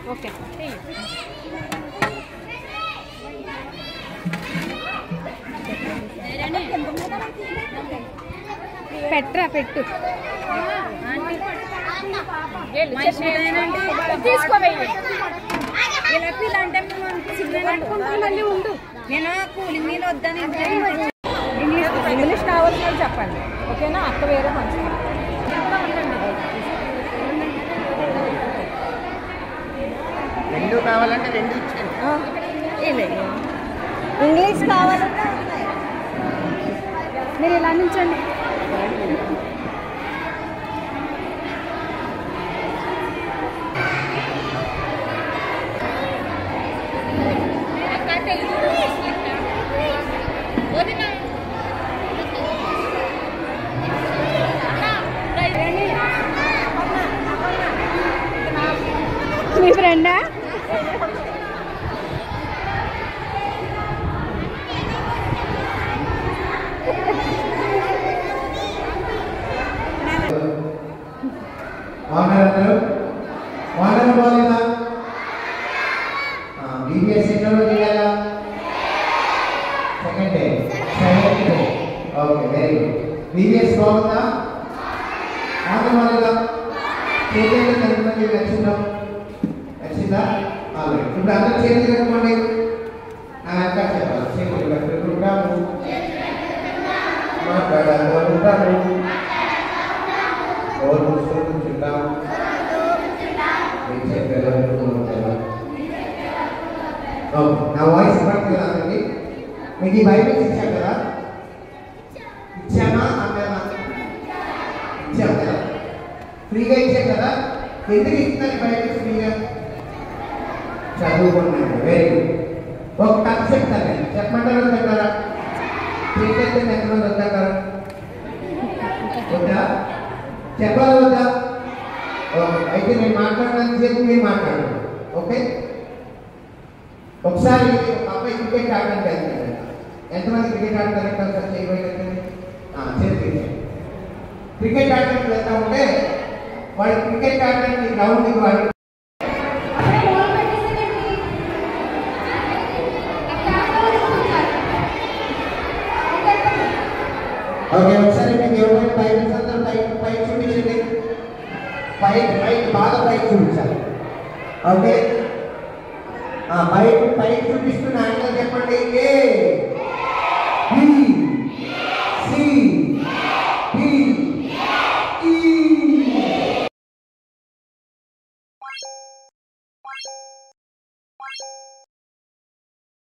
okay పెట్టరా పెట్టు తీసుకోవేయండి మళ్ళీ ఉండు నేను కూలింగ్ నీళ్ళు వద్దని ఇంగ్లీష్ ఇంగ్లీష్ కావాల్సిన చెప్పండి ఓకేనా అక్క వేరే మంచిది రెండు కావాలంటే రెండు ఇచ్చాను ఇంగ్లీష్ కావాలంటే మీరు ఇలా నుంచండి మీ ఫ్రెండా బాగున్నారందరూ బాగున్నారు బాగాలేదా బీబీఎస్ ఎన్నో చేయాలా second day second day okay very good BBS బాగుందా బాగుందా బాగాలేదా చేతులు ఎంతమంది వచ్చిందాం వచ్చిందా ఆల్రెడీ ఇప్పుడు అందరూ చేతులు కట్టుకోండి ఇంకా చెప్పాలి చేతులు కట్టుకుంటాము మాట్లాడాలి और दूसरों को चिंता नीचे पैदा को ఓకే నా వాయిస్ పడుతుంది అందరికి మీకు ఈ బైబిల్స్ ఇచ్చాం కదా ఇచ్చామా అన్నామా ఇచ్చాం కదా ఫ్రీగా ఇచ్చాం కదా ఎందుకు ఇస్తున్నారు బైబిల్స్ ఫ్రీగా చదువుకున్నాను వెరీ గుడ్ ఒక కథ చెప్తాను నేను చెప్పమంటారా వద్దంటారా చేసేస్తే ఎంతమంది వద్దంటారా వద్దా చెప్పాలి వద్దా ఓకే అయితే నేను మాట్లాడడానికి సేపు మీరు మాట్లాడండి ఓకే ఒకసారి ఒక అబ్బాయి క్రికెట్ ఆడడానికి వెళ్తాడు ఎంతమంది క్రికెట్ ఆడతారంటే ఒకసారి చేయబోయేటండి చేతి క్రికెట్ ఆడడానికి వెళ్తా ఉంటే వాడు క్రికెట్ ఆడడానికి గ్రౌండ్కి వాడు ఓకే ఒకసారి మీకు ఎవరైనా బైబిల్స్ అందరూ పైకి పైకి చూపించండి పైకి పైకి బాగా పైకి చూపించాలి ఓకే ఆ పైకి పైకి చూపిస్తున్న ఆయన చెప్పండి ఏ బి సి డి ఈ